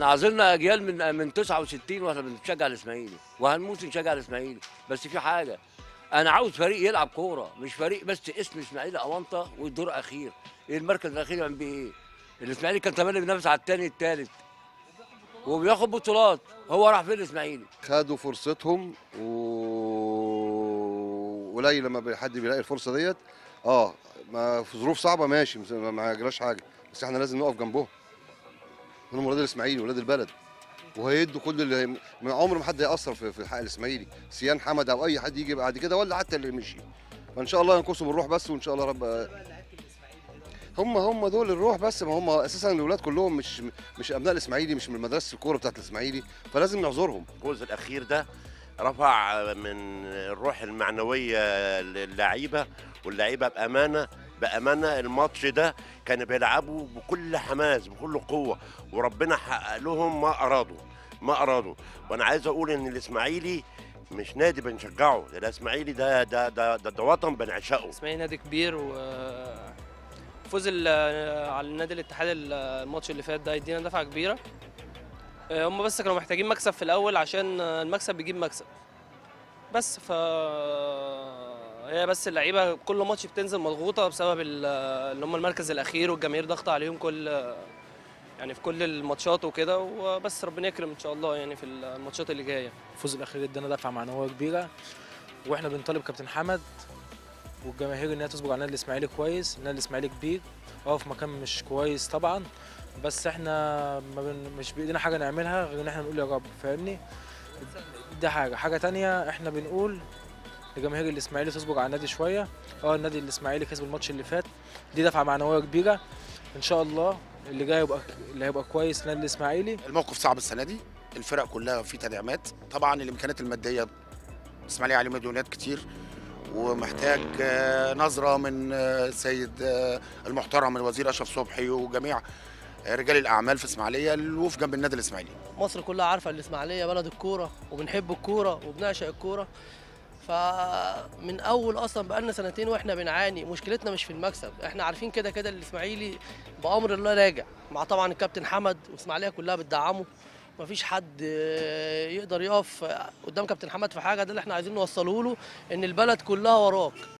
احنا عايزيننا اجيال من من 69 واحنا بنشجع الاسماعيلي وهنموت نشجع الاسماعيلي بس في حاجه انا عاوز فريق يلعب كوره مش فريق بس اسم اسماعيلي اونطه والدور اخير ايه المركز الاخير يعمل بيه ايه الاسماعيلي كان تملي بينافس على الثاني الثالث وبياخد بطولات هو راح فين الاسماعيلي خدوا فرصتهم و قليل لما حد بيلاقي الفرصه ديت اه ما في ظروف صعبه ماشي ما ما يجراش حاجه بس احنا لازم نقف جنبهم هم ولاد الاسماعيلي ولاد البلد وهيدوا كل اللي ما عمر ما حد هيأثر في في حق الاسماعيلي سيان حمد او اي حد يجي بعد كده ولا حتى اللي مشي فان شاء الله ينقصهم الروح بس وان شاء الله رب هم هم دول الروح بس ما هم اساسا الاولاد كلهم مش مش ابناء الاسماعيلي مش من مدرسه الكوره بتاعت الاسماعيلي فلازم نعذرهم الجزء الاخير ده رفع من الروح المعنويه للعيبه واللعيبه بامانه بامانه الماتش ده كانوا بيلعبوا بكل حماس بكل قوه وربنا حقق لهم ما ارادوا ما ارادوا وانا عايز اقول ان الاسماعيلي مش نادي بنشجعه ده الاسماعيلي ده ده ده ده, ده وطن بنعشقه اسماعيلي نادي كبير و فوز ال- على النادي الاتحاد الماتش اللي فات ده يدينا دفعه كبيره آه، هم بس كانوا محتاجين مكسب في الاول عشان المكسب بيجيب مكسب بس ف هي بس اللعيبه كل ماتش بتنزل مضغوطه بسبب ال- اللي هم المركز الاخير والجماهير ضاغطه عليهم كل يعني في كل الماتشات وكده وبس ربنا يكرم ان شاء الله يعني في الماتشات اللي جايه الفوز الاخير ادانا دفعه معنويه كبيره واحنا بنطالب كابتن حمد والجماهير انها تصبر على النادي الاسماعيلي كويس النادي الاسماعيلي كبير اه في مكان مش كويس طبعا بس احنا ما بن... مش بايدينا حاجه نعملها غير ان احنا نقول يا رب فاهمني دي حاجه حاجه تانية احنا بنقول لجماهير الاسماعيلي تصبر على النادي شويه اه النادي الاسماعيلي كسب الماتش اللي فات دي دفعه معنويه كبيره ان شاء الله اللي جاي يبقى اللي هيبقى كويس النادي الاسماعيلي الموقف صعب السنه دي الفرق كلها في تدعيمات طبعا الامكانيات الماديه الاسماعيلي عليه مديونات كتير ومحتاج آه، نظره من آه، السيد آه، المحترم الوزير اشرف صبحي وجميع آه، رجال الاعمال في اسماعيليه الوقوف جنب النادي الاسماعيلي مصر كلها عارفه الاسماعيليه بلد الكوره وبنحب الكوره وبنعشق الكوره فمن اول اصلا بقالنا سنتين واحنا بنعاني مشكلتنا مش في المكسب احنا عارفين كده كده الاسماعيلي بامر الله راجع مع طبعا الكابتن حمد والاسماعيليه كلها بتدعمه مفيش حد آه، يقدر يقف قدام كابتن حمد في حاجه ده اللي احنا عايزين نوصله له ان البلد كلها وراك